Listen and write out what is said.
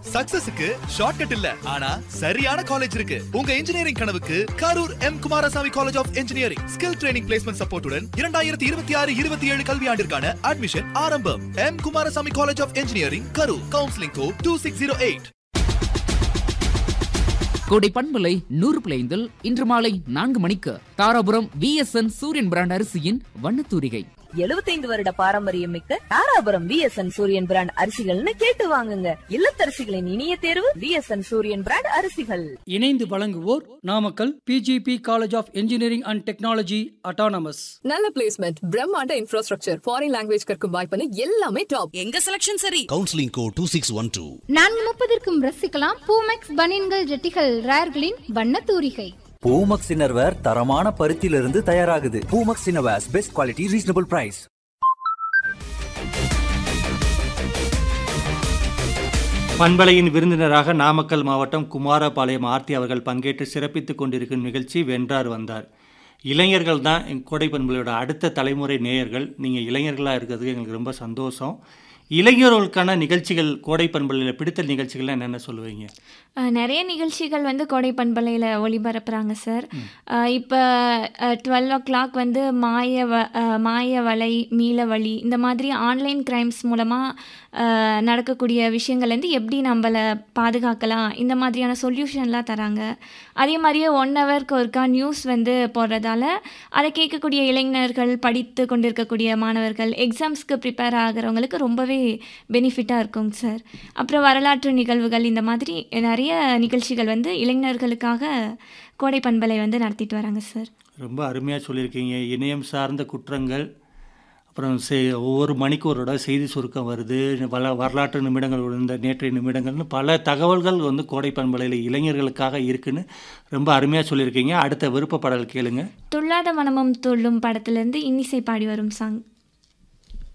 சக்சஸுக்கு shortcut இல்ல ஆனா சரியான காலேஜ் இருக்கு உங்க இன்ஜினியரிங் கனவுக்கு Karur M Kumarasamy college of engineering skill training placement சப்போர்ட்டுடன் இரண்டாயிரத்தி இருபத்தி ஆறு இருபத்தி ஏழு கல்வியாண்டிற்கான அட்மிஷன் ஆரம்பம் M Kumarasamy college of engineering Karur counselling code two six zero eight கோடை பண்பலை நூறு பிளைந்தில் இன்று மாலை நான்கு மணிக்கு தாராபுரம் விஎஸ்என் சூரியன் பிராண்ட் அரிசியின் வண்ணத்தூரிகை எழுபத்தைந்து வருட பாரம்பரியம் மிக்க தாராபுரம் விஎஸ்என் சூரியன் பிராண்ட் அரிசிகள்னு கேட்டு வாங்குங்க இல்லத்தரசிகளின் இனிய தேர்வு விஎஸ்என் சூரியன் பிராண்ட் அரிசிகள் இணைந்து வழங்குவோர் Namakkal PGP college of engineering and technology autonomous நல்ல பிளேஸ்மெண்ட் பிரம்மாண்ட இன்ஃப்ராஸ்ட்ரக்சர் ஃபாரின் லாங்குவேஜ் கற்கும் வாய்ப்புன்னு எல்லாமே டாப் எங்க செலக்ஷன் சரி counselling code two six one two நான்கு முப்பதற்கும் ரசிக்கலாம் பூமெக்ஸ் பனியன்கள் ஜெட்டிகள் ரேர்களின் வண்ண தூரிகை பூமக்ஸ் இன்னர்வேர் தரமான பருத்தியிலிருந்து தயாராகுது Poomex innerwears best quality reasonable price பண்பலையின் விருந்தினராக நாமக்கல் மாவட்டம் குமாரபாளையம் ஆர்த்தி அவர்கள் பங்கேற்று சிறப்பித்துக் கொண்டிருக்கும் நிகழ்ச்சி வென்றார் வந்தார் இளைஞர்கள் தான் என் கோடை பண்பலையோட அடுத்த தலைமுறை நேயர்கள் நீங்கள் இளைஞர்களாக இருக்கிறதுக்கு எங்களுக்கு ரொம்ப சந்தோஷம் இளைஞர்களுக்கான நிகழ்ச்சிகள் கோடை பண்பலையில் பிடித்த நிகழ்ச்சிகள்லாம் என்னென்ன சொல்லுவீங்க அஹ் நிறைய நிகழ்ச்சிகள் வந்து கோடை பண்பலையில் ஒளிபரப்புகிறாங்க சார் இப்போ டுவெல் ஓ கிளாக் வந்து மாய வ அஹ் மாய வலை மீள வழி இந்த மாதிரி ஆன்லைன் கிரைம்ஸ் மூலமாக நடக்கக்கூடிய விஷயங்கள்லேருந்து எப்படி நம்மளை பாதுகாக்கலாம் இந்த மாதிரியான சொல்யூஷன்லாம் தராங்க அதே மாதிரியே ஒன் ஹவருக்கு ஒருக்கா நியூஸ் வந்து போடுறதால அதை கேட்கக்கூடிய இளைஞர்கள் படித்து கொண்டிருக்கக்கூடிய மாணவர்கள் எக்ஸாம்ஸ்க்கு ப்ரிப்பேர் ஆகிறவங்களுக்கு ரொம்பவே பெனிஃபிட்டாக இருக்குங்க சார் அப்புறம் வரலாற்று நிகழ்வுகள் இந்த மாதிரி நிறைய நிகழ்ச்சிகள் வந்து இளைஞர்களுக்காக கோடை பண்பலை வந்து நடத்திட்டு வராங்க சார் ரொம்ப அருமையாக சொல்லியிருக்கீங்க இணையம் சார்ந்த குற்றங்கள் அப்புறம் செய் ஒவ்வொரு மணிக்கு ஒரு தடவை செய்தி சுருக்கம் வருது பல வரலாற்று நிமிடங்கள் விழுந்த நேற்றைய நிமிடங்கள்னு பல தகவல்கள் வந்து கோடை பண்பலையில் இளைஞர்களுக்காக இருக்குன்னு ரொம்ப அருமையாக சொல்லியிருக்கீங்க அடுத்த விருப்ப பாடல் கேளுங்க துள்ளாத மனமும் துள்ளும் படத்துலேருந்து இன்னிசை பாடி வரும் சாங்